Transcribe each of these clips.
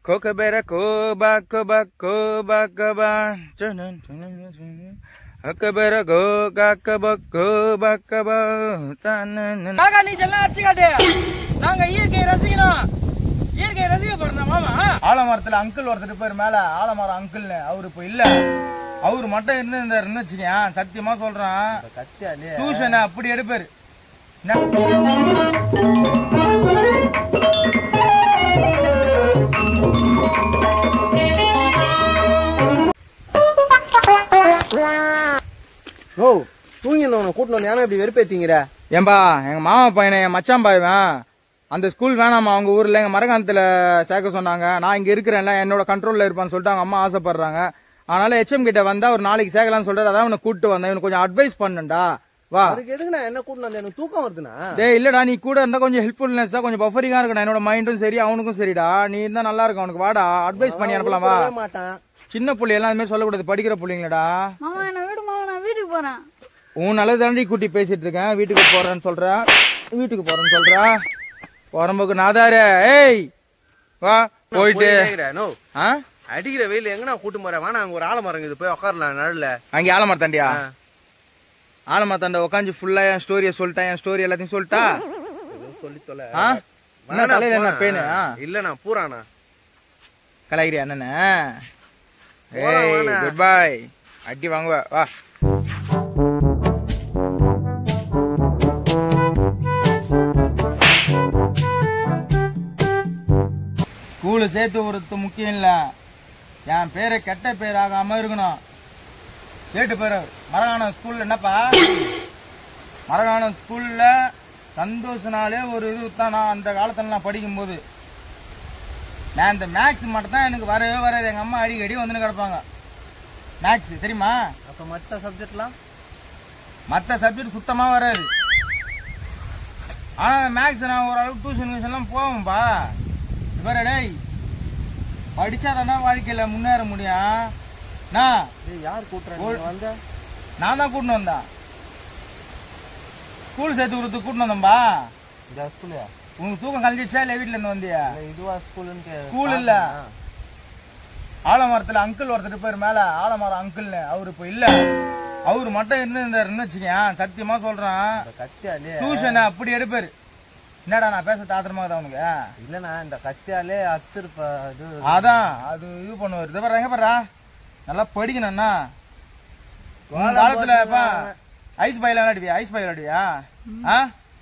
Kokabera koba koba koba koba. Akabera go kakaba koba koba. Tanana. காக்கா நீ செல்லாம் அடிச்சு காட்டு நாங்க இயற்கையை ரசிக்கணும் இயற்கையை ரசிக்க போறோம் மாமா ஆலமரத்துல அங்கிள் ஒருத்தர் பேர் மேல ஆலமரம் அங்கிள்னு அவரு இப்ப இல்ல அவரு மட்டும் இருந்திருந்தாருன்னு வச்சுக்கேன் சத்தியமா சொல்றான் கத்தியாலே டியூஷன் அப்படி எடுப்பாரு என்ன? ஓ தூங்கினவனை கூட்டிட்டு வந்து ஏன்னா இப்படி வெறுப்பேத்தீங்கிற ஏம்பா எங்க மாமா பையனை என் மச்சான் பாய்வன் அந்த ஸ்கூல் வேணாமா அவங்க ஊர்ல எங்க மரகாந்தத்துல சேர்க்க சொன்னாங்க நான் இங்க இருக்கிறேன்ல என்னோட கண்ட்ரோல்ல இருப்பான்னு சொல்லிட்டு அவங்க அம்மா ஆசைப்படுறாங்க அதனால ஹெச்எம் கிட்ட வந்தா ஒரு நாளைக்கு சேர்க்கலாம்னு சொல்றாரு அதான் உன்னை கூட்டு வந்தேன் இவனுக்கு கொஞ்சம் அட்வைஸ் பண்ணுடா வா அதுக்கு எதுக்கு நான் என்ன கூட்டிட்டு வந்து எனக்கு தூக்கம் வருதுண்ணா டேய் இல்லடா நீ கூட இருந்தா கொஞ்சம் ஹெல்ப்ஃபுல்னஸ் கொஞ்சம் பஃபரிங்கா இருக்கணும் என்னோட மைண்டும் சரி அவனுக்கும் சரிடா நீ இருந்தா நல்லா இருக்கும் அவனுக்கு வாடா அட்வைஸ் பண்ணி அனுப்பலாம் வா கூப்பிடவே மாட்டான் சின்ன புள்ளி எல்லாமே சொல்லக்கூடாது படிக்கிற புள்ளைங்களடா மாமா என்ன வீடு மாமா நான் வீட்டுக்கு போறேன் உன் நல்லது தாண்டி கூட்டி பேசிட்டு இருக்கேன் வீட்டுக்கு போறேன்னு சொல்றேன் வீட்டுக்கு போறேன்னு சொல்றேன் உடம்புக்கு நாதாரே ஏய் வா போயிட்டு நோ ஆ அடிக்கிற வெயில் எங்க நான் கூட்டு போறேன் வேணா அங்க ஒரு ஆலமரம் இருக்குது போய் உட்காரலாம் நடுல அங்கே ஆலமரத்தாண்டியா ஆலமரத்தாண்ட உட்காந்து ஃபுல்லா என் ஸ்டோரியை சொல்லிட்டேன் என் ஸ்டோரி எல்லாத்தையும் சொல்லிட்டா சொல்லி தொலை ஆ என்ன தலையில என்ன பேனு ஆ இல்லண்ணா பூராண்ணா கலாகிரியா அண்ணன போலாம், ஏய் வாண்ணா. குட் பை அடி வாங்குவ வா ஸ்கூலு சேர்த்து விடுறது முக்கியம் இல்ல என் பேரை கெட்ட பேர் ஆகாம இருக்கணும் கேட்டு பேரு மரகாணம் ஸ்கூல்ல என்னப்பா மரகாணம் ஸ்கூல்ல சந்தோஷனாலே ஒரு இது தான் நான் அந்த காலத்துல நான் படிக்கும்போது நான் இந்த மேக்ஸ் மட்டும் தான் எனக்கு வரவே வராது எங்க அம்மா அடிக்கடி வந்துன்னு கிடப்பாங்க மேக்ஸ் தெரியுமா அப்ப மத்த சப்ஜெக்ட்லாம் மற்ற சப்ஜெக்ட் சுத்தமா வராது ஆனா மேக்ஸ் நான் ஓரளவுக்கு டியூஷன் டியூஷன்லாம் போவேன்பா இவர டேய் படிச்சாதானா வாழ்க்கையில முன்னேற முடியும் நான் டேய் யார் கூட்டுறாங்க ஒரு- வந்த நான் தான் கூட்டின்னு வந்தேன் ஸ்கூல் சேர்த்து விடுறதுக்கு கூட்டின்னு வந்தேன்பா இந்த ஸ்கூல்லையா உனக்கு தூக்கம் கழிஞ்சிச்சா இல்லை வீட்டுல இருந்து வந்தியா இல்ல இதுவா ஸ்கூலுன்னு ஸ்கூல் இல்ல. ஆலமரத்துல அங்கிள் ஒருத்தர் பேர் மேல ஆலமரம் அங்கிள்னு அவரு இப்ப இல்ல அவரு மட்டும் இருந்திருந்தாருன்னு வச்சுக்கேன் சத்தியமா சொல்றேன் கத்தியாலே டியூஷன் அப்படி எடுப்பாரு என்னடா நான் பேச தாத்திரமா தான் உனக்கு இல்லண்ணா இந்த கத்தியாலே அத்திருப்ப இது அதான் அது இது பண்ணுவாரு இது பாரு எங்க பாரு நல்லா படிக்கணும்னா இந்த காலத்துல அப்பா ஐஸ் பாய் விளையாடுவியா ஐஸ் பாய் விளையாடுவியா ஆ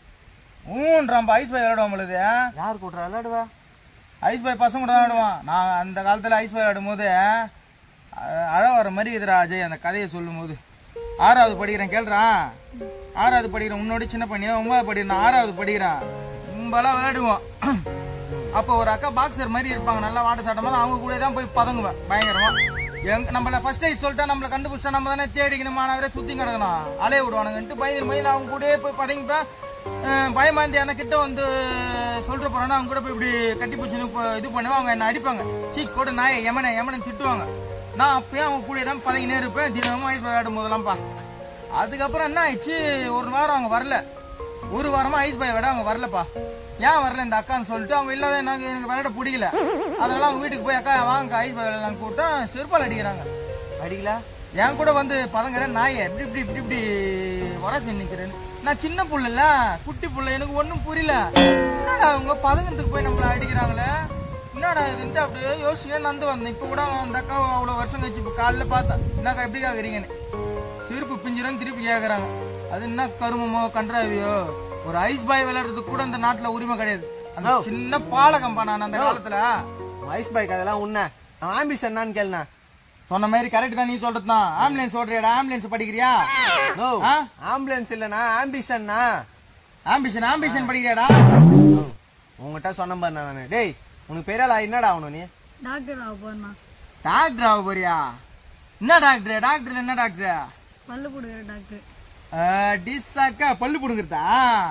ஊன்றாம்பா ஐஸ் பாய் விளையாடுவோம் பொழுது யார் கூட்டுறா விளையாடுவா ஐஸ் பாய் பசங்க கூட தான் விளையாடுவான் நான் அந்த காலத்துல ஐஸ் பாய் விளையாடும் போது அஹ், அழ வர மாதிரி இதுடா அஜய் அந்த கதையை சொல்லும் போது ஆறாவது படிக்கிறேன் கேள்றான் ஆறாவது படிக்கிறேன் உன்னோட சின்ன பையன் ஒன்பதாவது படிக்கிறேன் ஆறாவது படிக்கிறேன் கும்பலா விளையாடுவோம் அப்போ ஒரு அக்கா பாக்ஸர் மாதிரி இருப்பாங்க நல்லா வாட்ட சாட்டம் அவங்க கூட தான் போய் பதங்குவேன் பயங்கரமா எங்க நம்மள ஃபர்ஸ்ட் ஐஸ் சொல்லிட்டா நம்மள கண்டுபிடிச்சா நம்ம தானே தேடிக்கணும் மாணவரே சுத்தி கிடக்கணும் அலைய விடுவானுங்கன்ட்டு பயந்து பயந்து அவங்க கூடயே போய் பதங்கிப்பேன் அஹ் பயமாந்தி அண்ணா கிட்ட வந்து சொல்ற போறேன்னா அவங்க கூட போய் இப்படி கட்டி பிடிச்சின்னு இப்போ இது பண்ணுவேன் அவங்க என்ன அடிப்பாங்க சீ கூட நாயை எமனை எமனை திட்டுவாங்க நான் அப்பயும் அவங்க கூட தான் பதங்கினே இருப்பேன் தினமும் ஐஸ் விளையாடும் போதெல்லாம்ப்பா அதுக்கப்புறம் என்ன ஆயிடுச்சு ஒரு வாரம் அவங்க வரல ஒரு வாரமா ஐஸ் பாய் விட அவங்க வரலப்பா ஏன் வரல இந்த அக்கான்னு சொல்லிட்டு அவங்க இல்லாத நாங்க எனக்கு விளையாட பிடிக்கல அதனால அவங்க வீட்டுக்கு போய் அக்கா வாங்க ஐஸ் பாய் விளையாடலாம் கூப்பிட்டா செருப்பால் அடிக்கிறாங்க அடிக்கல என் கூட வந்து பதங்கிற நாயை இப்படி இப்படி இப்படி இப்படி வரசி நிக்கிறேன் நான் சின்ன புள்ளல குட்டி புள்ள எனக்கு ஒண்ணும் புரியல என்னடா அவங்க பதங்கத்துக்கு போய் நம்மள அடிக்கிறாங்களே என்னடா இதுன்ட்டு அப்படியே யோசிச்சுனே நந்து வந்தேன் இப்ப கூட அந்த அக்கா அவ்வளவு வருஷம் கழிச்சு இப்ப காலைல பார்த்தேன் என்னக்கா எப்படி கேக்குறீங்கன்னு செருப்பு பிஞ்சிரன்னு திருப்பி கேக்குறாங்க அது என்ன கருமமோ கன்றாவியோ ஒரு ஐஸ் பாய் விளையாடுறதுக்கு கூட இந்த நாட்டுல உரிமை கிடையாது அந்த No. சின்ன பாலகம்பா நான் அந்த காலத்துல ஐஸ் பைக் அதெல்லாம் உன்ன ஆம்பிஷன் என்னன்னு கேளுண்ணா சொன்ன மாதிரி கரெக்ட் தான் நீ சொல்றதுதான் ஆம்புலன்ஸ் ஓடுறியாடா ஆம்புலன்ஸ் படிக்கிறியா நோ ஆ? ஆம்புலன்ஸ் இல்லண்ணா ஆம்பிஷன்னா ஆம்பிஷன் ஆம்பிஷன் படிக்கிறியாடா உங்ககிட்ட சொன்ன பாரு நானு டேய் உனக்கு பெரிய என்னடா ஆகணும் நீ டாக்டர் ஆக போறேண்ணா டாக்டர் ஆக போறியா என்ன டாக்டர் டாக்டர் என்ன டாக்டர் பல்லு போடுகிற டாக்டர் டிஸ்ஸாக்கா பல்லு புடுங்குறதா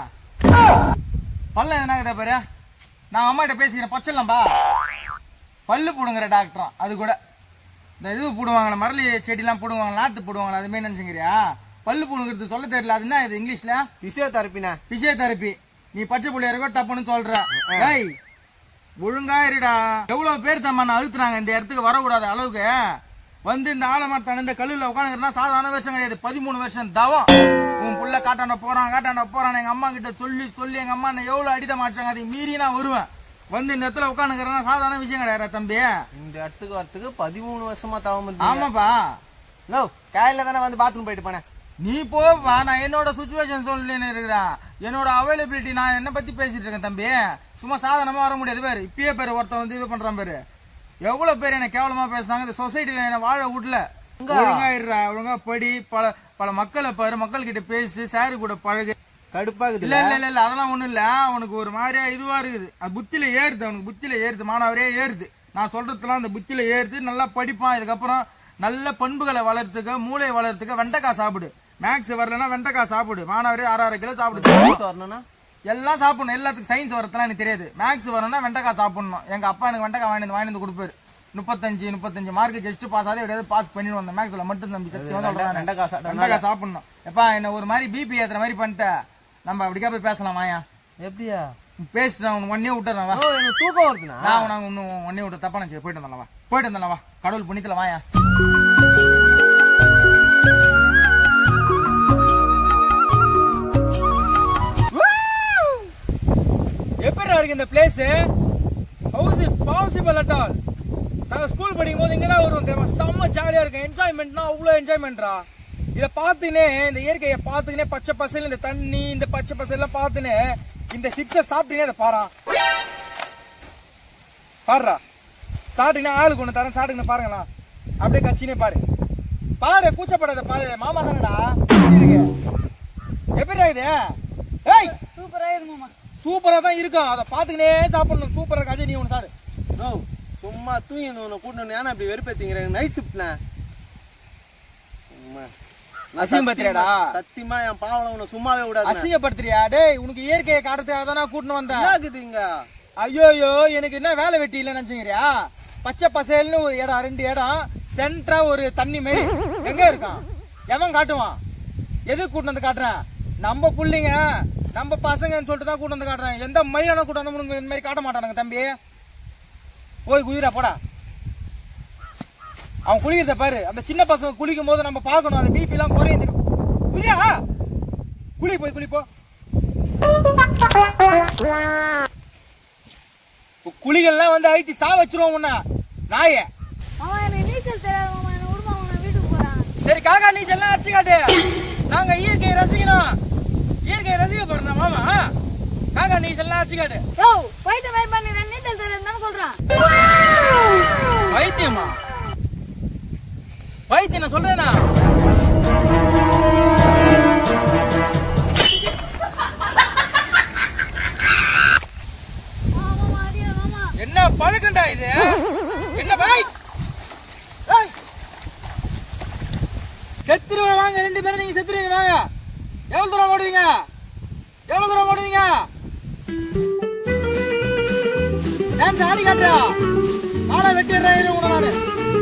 பல்ல எதனா இருக்குதா பாரு நான் அம்மா கிட்ட பேசிக்கிறேன் பச்சலாம்பா பல்லு புடுங்குற டாக்டரும் அது கூட இந்த இது போடுவாங்களா மரளி செடிலாம் போடுவாங்க நாத்து போடுவாங்களா அது மாதிரி நினைச்சுங்கிறியா பல்லு புடுங்குறது சொல்ல தெரியல அது என்ன இது இங்கிலீஷ்ல பிசியோதெரப்பிண்ணா பிசியோதெரப்பி நீ பச்சை புள்ளியா இருக்கோ டப்புன்னு சொல்ற ஏய் ஒழுங்கா இருடா எவ்வளவு பேர் தம்மா அழுத்துறாங்க இந்த இடத்துக்கு வரக்கூடாத அளவுக்கு வந்து இந்த ஆலமரத்தான இந்த கல்லுல உட்காந்துக்கிறா சாதாரண வருஷம் கிடையாது பதிமூணு வருஷம் தவம் உன் புள்ள காட்டாண்ட போறான் காட்டாண்ட போறான் எங்க அம்மா கிட்ட சொல்லி சொல்லி எங்க அம்மா என்ன எவ்வளவு அடித மாட்டாங்க அதை மீறி நான் வருவேன் வந்து இந்த இடத்துல உட்காந்துக்கிறேன்னா சாதாரண விஷயம் கிடையாது தம்பி இந்த இடத்துக்கு வரத்துக்கு பதிமூணு வருஷமா தவம் இருந்து ஆமாப்பா நோ காலையில தானே வந்து பாத்ரூம் போயிட்டு போனேன் நீ போப்பா நான் என்னோட சுச்சுவேஷன் சொல்லின்னு இருக்கிறேன் என்னோட அவைலபிலிட்டி நான் என்ன பத்தி பேசிட்டு இருக்கேன் தம்பி சும்மா சாதாரணமா வர முடியாது பேரு இப்பயே பேரு ஒருத்தன் வந்து இது பண்றான் பேரு எவ்வளவு பேர் என்ன கேவலமா பேசுனாங்க இந்த சொசைட்டில என்ன வாழ விடல ஒழுங்கா இருடா ஒழுங்கா படி பல பல மக்களை பாரு மக்கள் கிட்ட பேசு சாரு கூட பழகு கடுப்பாகுது இல்ல இல்ல இல்ல இல்ல அதெல்லாம் ஒண்ணும் இல்ல அவனுக்கு ஒரு மாதிரியா இதுவா இருக்குது அது புத்தியில ஏறுது அவனுக்கு புத்தியில ஏறுது மாணவரே ஏறுது நான் சொல்றதுலாம் அந்த புத்தியில ஏறுது நல்லா படிப்பான் இதுக்கப்புறம் நல்ல பண்புகளை வளர்த்துக்க மூளை வளர்த்துக்க வெண்டைக்காய் சாப்பிடு மேக்ஸ் வரலன்னா வெண்டைக்காய் சாப்பிடு மாணவரே ஆறு ஆறு கிலோ சாப்பிடு வரணும்னா எல்லாம் சாப்பிடணும் எல்லாத்துக்கும் சயின்ஸ் வரதுலாம் எனக்கு தெரியாது மேக்ஸ் வரணும்னா வெண்டைக்காய் சாப்பிடணும் எங்க அப்பா எனக்கு வெண்டைக்காய் வாங்கி வந்து வாங்கி வந்து கொடுப்பாரு முப்பத்தஞ்சு முப்பத்தஞ்சு மார்க் ஜஸ்ட் பாஸ் ஆகுது எப்படியாவது பாஸ் பண்ணிடுவோம் அந்த மேக்ஸ்ல மட்டும் தம்பி சத்தியமா சொல்றேன் நானு. வெண்டைக்காய் சாப்பிட்டா வெண்டைக்காய் சாப்பிடணும் எப்பா என்ன ஒரு மாதிரி பிபி ஏத்துற மாதிரி பண்ணிட்ட நம்ம அப்படிக்கா போய் பேசலாம் வாயா எப்படியா பேசிட்டு நான் உனக்கு ஒன்னே விட்டுறேன் வா ஓ எனக்கு தூக்கம் வருதுண்ணா நான் உனக்கு இன்னும் ஒன்னே விட்டு தப்பா நினைச்சு போயிட்டு வந்தலாம் வா போயிட்டு வந்தலாம் வா கடவுள் புண்ணியத்துல வாயா எப்படி இருக்கு இந்த place house possible at all நாங்க ஸ்கூல் படிக்கும் போது இங்கதான் வருவோம் தெரியுமா செம்ம ஜாலியா இருக்கும் என்ஜாய்மெண்ட்னா அவ்வளவு என்ஜாய்மெண்ட்ரா இத பார்த்துனே இந்த இயற்கையை பார்த்துக்கினே பச்சை பசல் இந்த தண்ணி இந்த பச்சை பசல் எல்லாம் பார்த்துனே இந்த சிப்ஸை சாப்பிட்டீங்கன்னா அதை பாரா பாருடா சாப்பிட்டீங்கன்னா ஆளுக்கு ஒன்று தரேன் சாப்பிட்டுன்னு பாருங்களா அப்படியே கச்சினே பாரு பாரு கூச்சப்படாத பாரு மாமா தானடா எப்படி இருக்கு எப்படி இது ஏய் சூப்பரா இருக்கு மாமா சூப்பரா தான் இருக்கும் அதை பாத்துக்கினே சாப்பிடணும் சூப்பரா காஜி நீ ஒன்று சாரு நோ சும்மா தூங்கி உன்னை கூட்டணும் ஏன்னா இப்படி வெறுப்பேத்திங்கிறேன் நைட் ஷிஃப்ட்ல அசிங்கப்படுத்துறியாடா? சத்தியமா என் பாவல உன்னை சும்மாவே விடாது அசிங்கப்படுத்துறியா டேய் உனக்கு இயற்கையை காட்டுறதுக்காக தான் நான் கூட்டின்னு வந்தேன் என்னாகுது இங்க ஐயோயோ எனக்கு என்ன வேலை வெட்டி இல்லைன்னு நினைச்சுக்கிறியா பச்சை பசேல்னு ஒரு இடம் ரெண்டு இடம் சென்டரா ஒரு தண்ணி மாரி எங்க இருக்கான் எவன் காட்டுவான் எது கூட்டு வந்து காட்டுறேன் நம்ம புள்ளைங்க நம்ம பசங்கன்னு சொல்லிட்டு தான் கூட்டு வந்து காட்டுறேன் எந்த மயிலான கூட்டு வந்து உனக்கு இந்த மாதிரி காட்ட மாட்டானுங்க தம்பி போய் குதிரா போடா அவன் குளிக்கிறத பாரு அந்த சின்ன பசங்க குளிக்கும் போது நம்ம பார்க்கணும் அந்த பிபி எல்லாம் குறையும் தெரியும். குதியா குளி போய் குளிப்போ குளிகள்லாம் வந்து ஐட்டி சா வச்சிருவோம் உன்ன நாயே மாமா எனக்கு நீச்சல் தெரியாது மாமா என்ன விடு மாமா நான் வீட்டுக்கு போறேன் சரி காக்கா நீச்சல் எல்லாம் அடிச்சு காட்டு நாங்க இயற்கையை ரசிக்கணும் இயற்கையை ரசிக்க போறோம் மாமா காக்கா நீச்சல் எல்லாம் அடிச்சு காட்டு யோ பைத்த மாதிரி பண்ணி நீச்சல் தெரியாது தானே சொல்றேன் வைத்தியமா வைத்தியம் நான் சொல்றேனா மாமா மாமா அடியா மாமா என்ன பழக்கண்டா இது என்ன பாய் ஏய். செத்துருவேன் வாங்க ரெண்டு பேரும் நீங்க செத்துருவீங்க வாங்க எவ்வளவு தூரம் ஓடுவீங்க எவ்வளவு தூரம் ஓடுவீங்க டான்ஸ் ஆடி காட்டுறா நாளை வெட்டிடுறேன் உங்களை நானு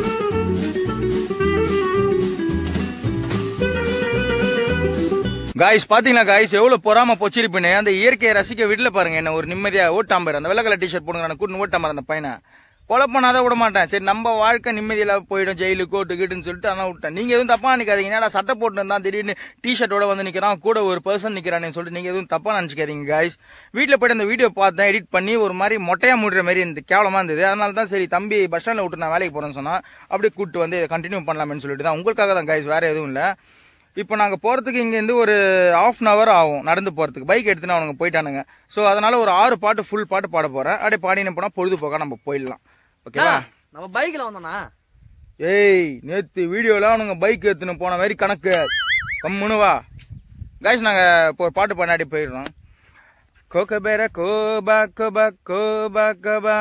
காய்ஸ் பாத்தீங்களா காய்ஸ் எவ்வளவு பொறாம பொச்சிருப்பின்னு அந்த இயற்கையை ரசிக்க விடல பாருங்க என்ன ஒரு நிம்மதியா ஓட்டாம் பாரு அந்த வெள்ளை கலர் டிஷர்ட் போடுங்க நான் கூட்டு ஓட்டாம் பாரு அந்த பையனை கொலை பண்ணாத விட மாட்டேன் சரி நம்ம வாழ்க்கை நிம்மதியில போயிடும் ஜெயிலு கோட்டு கீட்டுன்னு சொல்லிட்டு அதான் விட்டேன் நீங்க எதுவும் தப்பா நினைக்காதீங்க என்னடா சட்டை போட்டு இருந்தா திடீர்னு டிஷர்ட்டோட வந்து நிக்கிறான் கூட ஒரு பர்சன் நிக்கிறானே சொல்லிட்டு நீங்க எதுவும் தப்பா நினைச்சுக்காதீங்க காய்ஸ் வீட்டுல போயிட்டு அந்த வீடியோ பார்த்தேன் எடிட் பண்ணி ஒரு மாதிரி மொட்டையா மூடுற மாதிரி இந்த கேவலமா இருந்தது அதனால தான் சரி தம்பி பஸ் ஸ்டாண்ட்ல விட்டு நான் வேலைக்கு போறேன்னு சொன்னா அப்படியே கூட்டு வந்து இதை கண்டினியூ பண்ணலாம்னு சொல்லிட்டு தான் உங்களுக்காக தான் காய்ஸ் வேற எதுவும் இல்லை இப்போ நாங்க போறதுக்கு இங்க இருந்து ஒரு ஹாஃப் அன் ஹவர் ஆகும் நடந்து போறதுக்கு பைக் எடுத்துன்னு அவனுங்க போயிட்டானுங்க சோ அதனால ஒரு ஆறு பாட்டு ஃபுல் பாட்டு பாட போறேன் அப்படியே பாடினு போனா பொழுதுபோக்கா நம்ம போயிடலாம் ஓகேவா நம்ம பைக்ல வந்தோம்னா ஏய் நேத்து வீடியோல அவனுங்க பைக் எடுத்துன்னு போன மாதிரி கணக்கு கம்முனு வா கைஸ் நாங்க இப்போ ஒரு பாட்டு பண்ணாடி போயிடுறோம் கோகபேர கோபா கோபா கோபா கோபா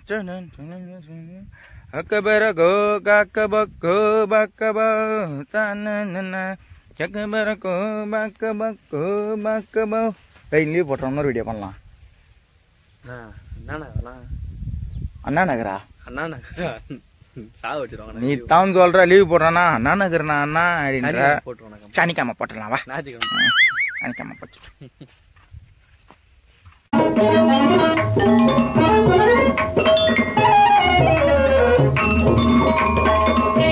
அக்கபேர கோ காக்கபா கோபா கபா தான சக்கபேர கோபா கபா கோபா கபா டேய் லீவ் போட்டுறோம் இன்னொரு வீடியோ பண்ணலாம் அண்ணா அண்ணா அண்ணா நகரா அண்ணா சாக வச்சிருவாங்க நீ தான் சொல்ற லீவ் போடுறானா அண்ணா நகர்னா அண்ணா அப்படின்ற போட்டுருவாங்க சனிக்காம போட்டுடலாம் வா ஞாயிற்றுக்கிழமை சனிக்காம போட்டு ஆ